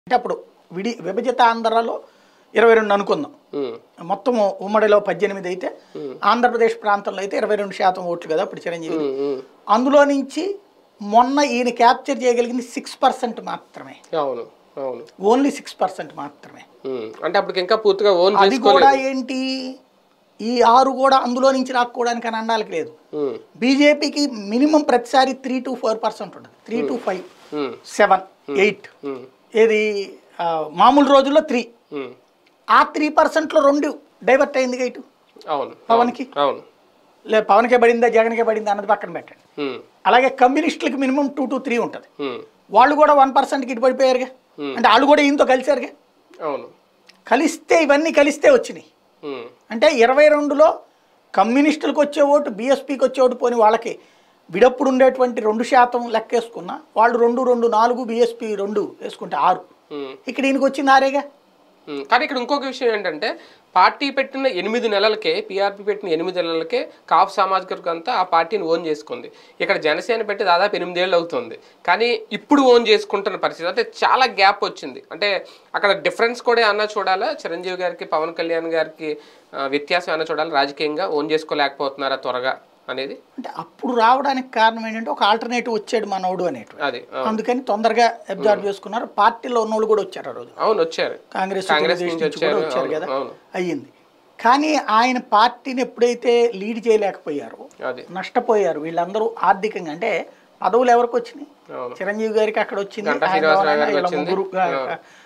అంటే అప్పుడు విడి విభజిత ఆంధ్రాలో ఇరవై రెండు అనుకుందాం ఉమ్, మొత్తం ఉమ్మడిలో పద్దెనిమిది అయితే ఆంధ్రప్రదేశ్ ప్రాంతంలో అయితే ఇరవై రెండు శాతం ఓట్లు కదా అప్పుడు చిరంజీవి ఉమ్, ఉమ్. అందులో నుంచి మొన్న ఈయన క్యాప్చర్ చేయగలిగింది సిక్స్ పర్సెంట్ మాత్రమే అవును అవును ఓన్లీ సిక్స్ పర్సెంట్ మాత్రమే ఉమ్, అంటే అప్పటికి ఇంకా పూర్తిగా ఓన్ అది చేసుకోలేదు కూడా ఏంటి ఈ ఆరు కూడా అందులో నుంచి రాకపోవడానికి అని అనడానికి లేదు ఉమ్, బీజేపీకి మినిమం ప్రతిసారి త్రీ టు ఫోర్ పర్సెంట్ ఉంటుంది త్రీ టు ఫైవ్ ఉమ్, సెవెన్ ఎయిట్ ఉమ్, ఏది ఆ, మామూలు రోజుల్లో త్రీ ఉమ్. ఆ త్రీ పర్సెంట్లో రెండు డైవర్ట్ అయిందిగా ఇటు అవును పవన్కి? అవును లే పవన్కే పడిందా జగన్కే పడిందా అన్నది పక్కన పెట్టండి ఉమ్, అలాగే కమ్యూనిస్టులకి మినిమం టూ టు త్రీ ఉంటుంది ఉమ్, వాళ్ళు కూడా వన్ పర్సెంట్కి ఇటు పడిపోయారుగా అంటే వాళ్ళు కూడా ఈయనతో కలిసారుగా అవును కలిస్తే ఇవన్నీ కలిస్తే వచ్చినాయి ఉమ్, అంటే ఇరవై రెండులో కమ్యూనిస్టులకు వచ్చే ఓటు బీఎస్పీకి వచ్చే ఓటు పోని వాళ్ళకి విడప్పుడు ఉండేటువంటి రెండు శాతం లెక్కేసుకున్నా వాళ్ళు రెండు రెండు నాలుగు బీఎస్పీ రెండు వేసుకుంటే ఆరు ఉమ్. ఇక్కడ ఈయనకి వచ్చింది ఆరేగా ఉమ్, కానీ ఇక్కడ ఇంకొక విషయం ఏంటంటే పార్టీ పెట్టిన ఎనిమిది నెలలకే పీఆర్పీ పెట్టిన ఎనిమిది నెలలకే కాపు సామాజిక వర్గం అంతా ఆ పార్టీని ఓన్ చేసుకుంది ఇక్కడ జనసేన పెట్టి దాదాపు ఎనిమిదేళ్ళు అవుతుంది కానీ ఇప్పుడు ఓన్ చేసుకుంటున్న పరిస్థితి అంటే చాలా గ్యాప్ వచ్చింది అంటే అక్కడ డిఫరెన్స్ కూడా అన్న చూడాలా చిరంజీవి గారికి పవన్ కళ్యాణ్ గారికి ఆ, వ్యత్యాసం అన్న చూడాలి రాజకీయంగా ఓన్ చేసుకోలేకపోతున్నారా త్వరగా అనేది అంటే అప్పుడు రావడానికి కారణం ఏంటంటే ఒక ఆల్టర్నేటివ్ వచ్చాడు మనోడు అనేటువంటి అది అవును. అందుకని తొందరగా అబ్జర్వ్ చేసుకున్నారు పార్టీలో ఉన్నోళ్ళు కూడా వచ్చారు ఆ రోజు అవును వచ్చారు కాంగ్రెస్ కాంగ్రెస్ తెలుగుదేశం నుంచి నుంచి కూడా వచ్చారు వచ్చారు అవును, కదా అవును అయ్యింది కానీ ఆయన పార్టీని ఎప్పుడైతే లీడ్ చేయలేకపోయారో అది నష్టపోయారు వీళ్ళందరూ ఆర్థికంగా అంటే పదవులు ఎవరికి వచ్చినాయి అవును చిరంజీవి గారికి అక్కడ వచ్చింది గంటా ఆయన శ్రీనివాసరావు ద్వారా గారికి వీళ్ళ వచ్చింది. ముగ్గురు